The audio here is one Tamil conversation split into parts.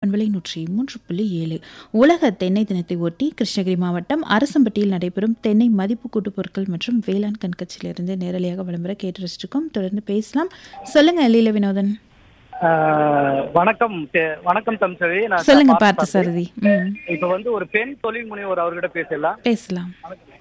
பண்பலை நூற்றி மூன்று புள்ளி ஏழு உலக தென்னை தினத்தை ஒட்டி கிருஷ்ணகிரி மாவட்டம் அரசம்பட்டியில் நடைபெறும் தென்னை மதிப்பு கூட்டு பொருட்கள் மற்றும் வேளாண் கண்காட்சியிலிருந்து நேரலையாக விளம்பர கேட்டு ரசிச்சிருக்கோம் தொடர்ந்து பேசலாம் சொல்லுங்க லீல வினோதன் ஆஹ் வணக்கம் தே- வணக்கம் தம்சவி நான் சொல்லுங்க பார்த்து பார்த்து சாரதி ம் இப்ப வந்து ஒரு பெண் தொழில் முனைவோர் அவர்கிட்ட பேசலாம் பேசலாம்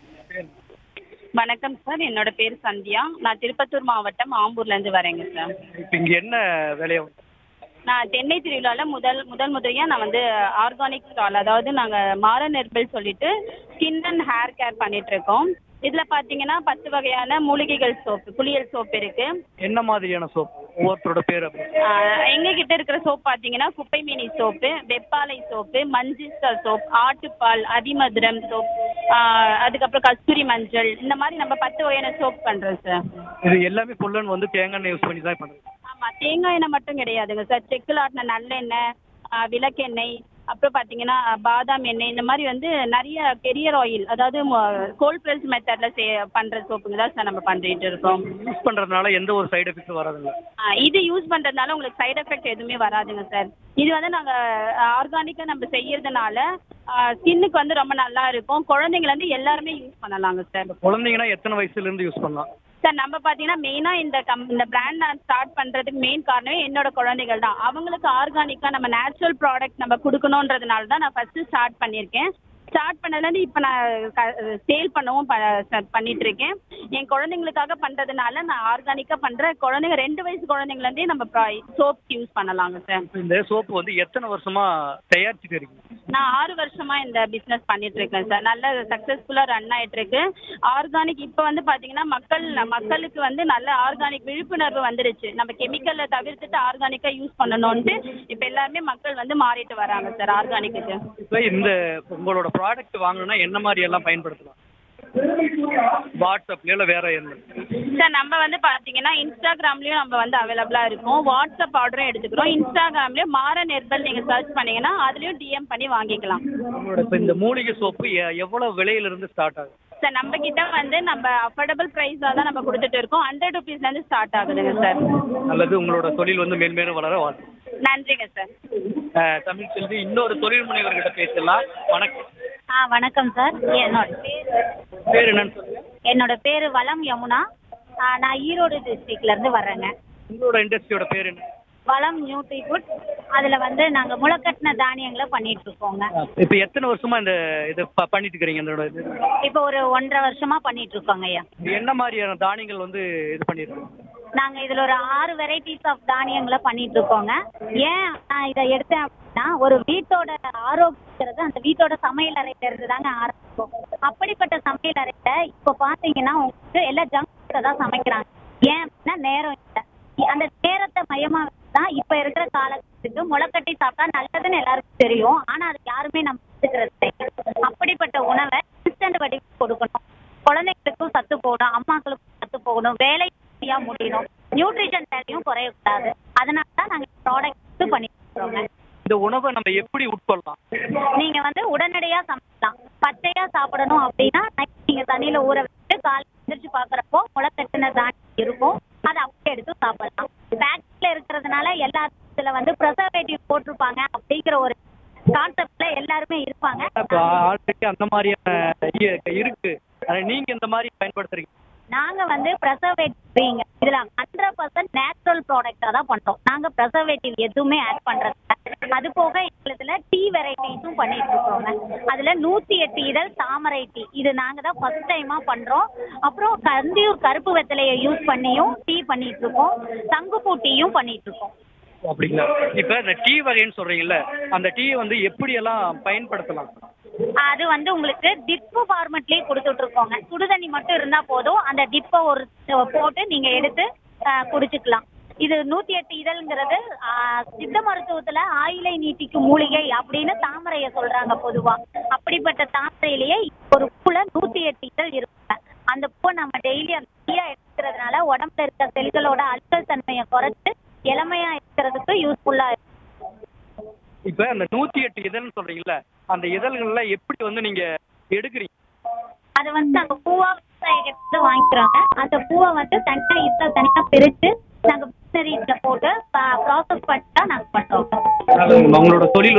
வணக்கம் சார் என்னோட பேர் சந்தியா நான் திருப்பத்தூர் மாவட்டம் ஆம்பூர்ல இருந்து வரேங்க சார் இப்ப இங்க என்ன வேலையை நான் தென்னை திருவிழால முதல் முதல் முறையா நான் வந்து ஆர்கானிக் ஸ்டால் அதாவது நாங்க மாரன் ஹெர்பல் சொல்லிட்டு ஸ்கின் அண்ட் ஹேர் கேர் பண்ணிட்டு இருக்கோம் இதுல பாத்தீங்கன்னா பத்து வகையான மூலிகைகள் சோப்பு குளியல் சோப்பு இருக்கு என்ன மாதிரியான சோப் ஒவ்வொருத்தரோட பேர் அப்படி ஆஹ் எங்க கிட்ட இருக்கிற சோப் பாத்தீங்கன்னா குப்பை மீனி சோப்பு வெப்பாலை சோப்பு மஞ்சிஸ்டர் சோப் ஆட்டுப்பால் அதிமதுரம் சோப் ஆஹ் அதுக்கப்புறம் கஸ்தூரி மஞ்சள் இந்த மாதிரி நம்ம பத்து வகையான சோப் பண்றோம் சார் இது எல்லாமே புல்லன் வந்து தேங்காய் எண்ணெய் யூஸ் பண்ணி தான் பண்றது ஆமா தேங்காய் எண்ணெய் மட்டும் கிடையாதுங்க சார் செக்கில் ஆட்டின நல்லெண்ணெய் ஆ, விளக்கெண்ணெய் அப்புறம் பார்த்தீங்கன்னா பாதாம் எண்ணெய் இந்த மாதிரி வந்து நிறைய கெரியர் ஆயில் அதாவது கோல்ட் ப்ரெஸ் மெத்தடில் சே பண்ணுற சோப்புங்க தான் சார் நம்ம பண்ணிட்டு இருக்கோம் யூஸ் பண்றதுனால எந்த ஒரு சைடு எஃபெக்ட் வராதுங்க ஆ, இது யூஸ் பண்ணுறதுனால உங்களுக்கு சைடு எஃபெக்ட் எதுவுமே வராதுங்க சார் இது வந்து நாங்கள் ஆர்கானிக்காக நம்ம செய்யறதுனால ஸ்கின்னுக்கு வந்து ரொம்ப நல்லா இருக்கும் குழந்தைங்கள இருந்து எல்லாருமே யூஸ் பண்ணலாங்க சார் குழந்தைங்கன்னா எத்தனை வயசுல இருந்து யூஸ் பண்ணலாம் சார் நம்ம பார்த்தீங்கன்னா மெயினாக இந்த கம் இந்த பிராண்ட் நான் ஸ்டார்ட் பண்ணுறதுக்கு மெயின் காரணமே என்னோட குழந்தைகள் தான் அவங்களுக்கு ஆர்கானிக்காக நம்ம நேச்சுரல் ப்ராடக்ட் நம்ம கொடுக்கணுன்றதுனால தான் நான் ஃபஸ்ட்டு ஸ்டார்ட் பண்ணியிருக்கேன் ஸ்டார்ட் பண்ணதுலேருந்து இப்போ நான் சேல் பண்ணவும் ப ச- பண்ணிட்டு இருக்கேன் என் குழந்தைங்களுக்காக பண்ணுறதுனால நான் ஆர்கானிக்காக பண்ணுறேன் குழந்தைங்க ரெண்டு வயசு குழந்தைங்கலேருந்தே நம்ம சோப் யூஸ் பண்ணலாங்க சார் இப்ப இந்த சோப்பு வந்து எத்தனை வருஷமா தயாரிச்சுட்டு இருக்கீங்க நான் ஆறு வருஷமா இந்த பிசினஸ் பண்ணிட்டு இருக்கேன் சார் நல்ல சக்சஸ்ஃபுல்லா ரன் ஆயிட்டு இருக்கு ஆர்கானிக் இப்போ வந்து பாத்தீங்கன்னா மக்கள் மக்களுக்கு வந்து நல்ல ஆர்கானிக் விழிப்புணர்வு வந்துருச்சு நம்ம கெமிக்கலை தவிர்த்துட்டு ஆர்கானிக்கா யூஸ் பண்ணணும்ட்டு இப்போ எல்லாருமே மக்கள் வந்து மாறிட்டு வராங்க சார் ஆர்கானிக்கு இப்ப இந்த உங்களோட ப்ராடக்ட் வாங்கணும்னா என்ன மாதிரி எல்லாம் பயன்படுத்தலாம் வாட்ஸ்அப்ல இல்ல வேற என்ன சார் நம்ம வந்து பாத்தீங்கன்னா இன்ஸ்டாகிராம்லயும் நம்ம வந்து அவைலபிளா இருக்கும் வாட்ஸ்அப் ஆர்டரும் எடுத்துக்கிறோம் இன்ஸ்டாகிராம்லயும் மாறன் ஹெர்பல் நீங்க சர்ச் பண்ணீங்கன்னா அதுலயும் டிஎம் பண்ணி வாங்கிக்கலாம் உங்களோட இப்ப இந்த மூலிகை சோப்பு எ- எவ்வளவு விலையில இருந்து ஸ்டார்ட் ஆகுது சார் நம்ம கிட்ட வந்து நம்ம அஃபோர்டபுள் ப்ரைஸாக தான் நம்ம கொடுத்துட்டு இருக்கோம் ஹண்ட்ரட் ருபீஸ்லேருந்து ஸ்டார்ட் ஆகுதுங்க சார் அல்லது உங்களோட தொழில் வந்து மேன்மேலும் வளர வாழ்த்து நன்றிங்க சார் அஹ் தமிழ் செல்வி இன்னொரு தொழில் முனைவர்கிட்ட பேசலாம் வணக்கம் ஆ வணக்கம் சார் என்னோட பேர் பேர் என்னன்னு சொல்லுங்க என்னோட பேர் வளம் யமுனா ஆ, நான் ஈரோடு டிஸ்ட்ரிக்ட்ல இருந்து வர்றேங்க உங்களோட இண்டஸ்ட்ரியோட பேர் என்ன வளம் நியூட்ரி ஃபுட் அதில் வந்து நாங்கள் முளைக்கட்டின தானியங்களை பண்ணிட்டு இருக்கோங்க இப்ப எத்தனை வருஷமா இந்த இது ப- பண்ணிட்டு இருக்கிறீங்க இந்த இது இப்போ ஒரு ஒன்றரை வருஷமா பண்ணிட்டு இருக்கோங்க ஐயா என்ன மாதிரியான தானியங்கள் வந்து இது பண்ணிருக்கோம் நாங்கள் இதில் ஒரு ஆறு வெரைட்டிஸ் ஆஃப் தானியங்களை பண்ணிட்டு இருக்கோங்க ஏன் நான் இதை எடுத்தேன் அப்படின்னா ஒரு வீட்டோட ஆரோக்கியங்கிறது அந்த வீட்டோட சமையல் அறையில இருந்து தாங்க ஆரம்பிக்கும் அப்படிப்பட்ட சமையல் அறையில இப்போ பார்த்தீங்கன்னா உங்களுக்கு எல்லாம் ஜங்க் ஃபுட்டை தான் சமைக்கிறாங்க ஏன் அப்படின்னா நேரம் இல்லை அந்த நேரத்தை மையமா தான் இப்ப இருக்கிற காலத்துக்கு முளைக்கட்டி சாப்பிட்டா நல்லதுன்னு எல்லாருக்கும் தெரியும் ஆனா அது யாருமே நம்ம எடுத்துக்கிறது இல்லை. அப்படிப்பட்ட உணவை இன்ஸ்டன்ட் வடிவில் கொடுக்கணும் குழந்தைங்களுக்கும் சத்து போகணும் அம்மாக்களுக்கும் சத்து போகணும் வேலை சரியா முடியணும் நியூட்ரிஷன் வேல்யூம் குறையக்கூடாது அதனால தான் நாங்க ப்ராடக்ட் பண்ணிட்டு இருக்கோங்க இந்த உணவை நம்ம எப்படி உட்கொள்ளலாம் நீங்க வந்து உடனடியா சமைக்கலாம் பச்சையா சாப்பிடணும் அப்படின்னா night நீங்க தண்ணியில ஊற வச்சுட்டு காலையில எந்திரிச்சு பாக்குறப்போ முளைக்கட்டின தானியம் இருக்கும் அதை அப்படியே எடுத்து சாப்பிடலாம் பேக்கெட்ல இருக்கிறதுனால எல்லா இதுல வந்து ப்ரெசர்வேட்டிவ் போட்டிருப்பாங்க அப்படிங்கிற ஒரு கான்செப்ட்ல எல்லாருமே இருப்பாங்க இப்ப ஆல்ரெடி அந்த மாதிரியான இ- இருக்கு ஆனா நீங்க இந்த மாதிரி பயன்படுத்துறீங்க நாங்க வந்து ப்ரெசர்வேட்டிவ் இதுல ஹண்ட்ரட் பர்சன்ட் நேச்சுரல் ப்ராடக்டா தான் பண்றோம் நாங்க ப்ரெசர்வேட்டிவ் எதுவுமே ஆட் பண்றது இல்ல. அது போக எங்களுதுல டீ வெரைட்டிஸும் பண்ணிட்டு இருக்கோங்க அதுல நூத்தி எட்டு இதழ் தாமரை டீ இது நாங்க தான் ஃபர்ஸ்ட் டைமா பண்றோம் அப்புறம் கந்தியூர் கருப்பு வெத்தலையை யூஸ் பண்ணியும் டீ பண்ணிட்டு இருக்கோம் சங்குப்பூ டீயும் பண்ணிட்டு இருக்கோம் அப்படிங்களா இப்ப இந்த டீ வகைன்னு சொல்றீங்கல்ல அந்த டீ வந்து எப்படி எல்லாம் பயன்படுத்தலாம் அது வந்து உங்களுக்கு டிப்பு ஃபார்மெட்லயே கொடுத்துட்டு இருக்கோங்க சுடுதண்ணி மட்டும் இருந்தா போதும் அந்த டிப்பை ஒரு போட்டு நீங்க எடுத்து ஆஹ், குடிச்சுக்கலாம் இது நூத்தி எட்டு இதழ்ங்கிறது ஆஹ், சித்த மருத்துவத்துல ஆயிலை நீட்டிக்கும் மூலிகை அப்படின்னு தாமரைய சொல்றாங்க பொதுவா அப்படிப்பட்ட தாமரையிலேயே ஒரு பூல நூத்தி எட்டு இதழ் இருக்குங்க அந்த பூவை நம்ம டெய்லி அந்த டீயா எடுக்கிறதுனால உடம்புல இருக்க செல்களோட அழுத்தல் தன்மையை குறைச்சு இளமையா இருக்கிறதுக்கு யூஸ்ஃபுல்லா இருக்கும் இப்ப அந்த நூத்தி எட்டு இதழ்னு சொல்றீங்கல்ல அந்த இதழ்கள்ல எப்படி வந்து நீங்க எடுக்கிறீங்க அதை வந்து நாங்க பூவா விவசாயிகிட்ட வாங்கிக்கிறோங்க அந்த பூவை வந்து தனியா இதுல தனியா பிரிச்சு நாங்க மிஷினரியில போட்டு ப்ராசஸ் பண்ணி தான் நாங்க பண்றோம் உங்களோட தொழில்